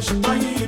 بقاش طيب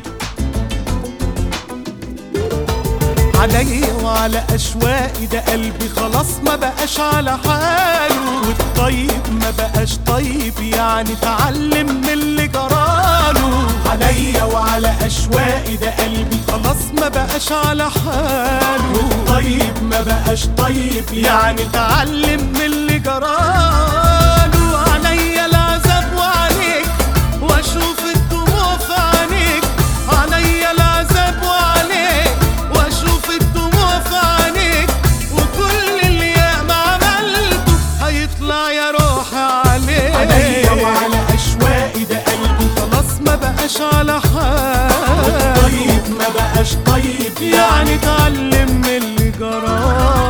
عليا وعلى اشواقي ده قلبي خلاص ما بقاش على حاله والطيب ما بقاش طيب يعني اتعلم من اللي جراله عليا وعلى اشواقي ده قلبي خلاص ما بقاش على حاله طيب ما بقاش طيب يعني اتعلم من اللي جراله عليا العذاب وعليك واشوف الدموع في عينيك عليا العذاب وعليك واشوف الدموع في عينيك وكل اللي ياما عملته هيطلع يا روحي عليك عليا وعلى اشواقي ده قلبي خلاص ما بقاش على حال طيب ما بقاش طيب يعني اتعلم من اللي جراله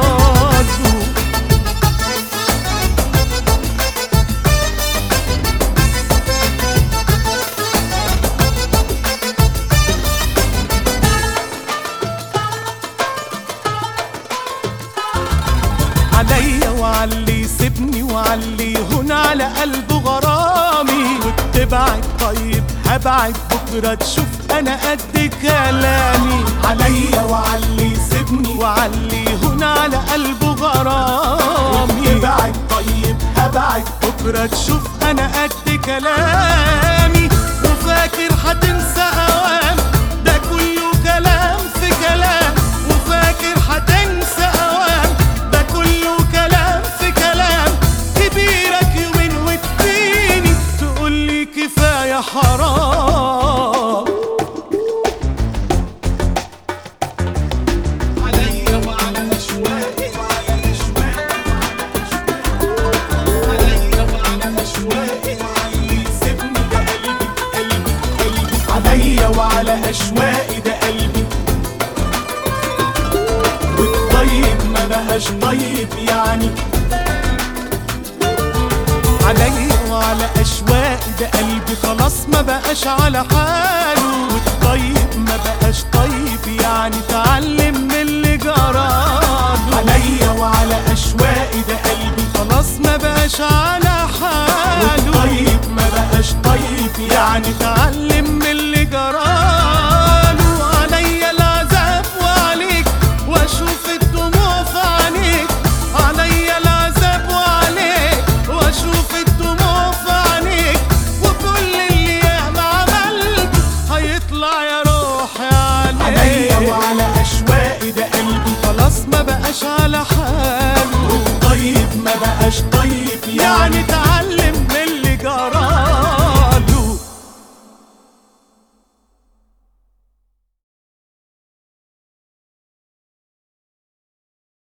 عليا وعلي يسيبني وعلي يهون على قلبه غرامي وتبعد طيب هبعد بكره تشوف انا قد كلامي عليا وعلي يسيبني وعلي يهون على قلبه غرامي ابعد طيب هبعد بكره تشوف انا قد كلامي وفاكر هتنسى اوام ده كله كلام في كلام وفاكر هتنسى اوام ده كله كلام في كلام كبيرك يومين وتديني تقولي كفايه حرام عليا وعلى اشواقي وعلى اشواقي عليا وعلى اشواقي وعلي يسيبني ده قلبي قلبي قلبي عليا وعلى اشواقي ده قلبي والطيب ما بقاش طيب يعني عليا وعلى اشواقي ده قلبي خلاص ما بقاش على حاله والطيب ما بقاش طيب يعني اتعلم من اللي جراله عليا وعلى اشواقي ده قلبي خلاص ما بقاش على حاله طيب ما بقاش طيب يعني اتعلم من اللي جراله عليا العذاب وعليك واشوف الدموع في عينيك عليا العذاب وعليك واشوف الدموع في عينيك وكل اللي ياما عملته هيطلع يا روحي عليا عليك وعلى اشواقي ده قلبي خلاص ما بقاش على حاله طيب ما بقاش طيب يعني اتعلم من اللي جراله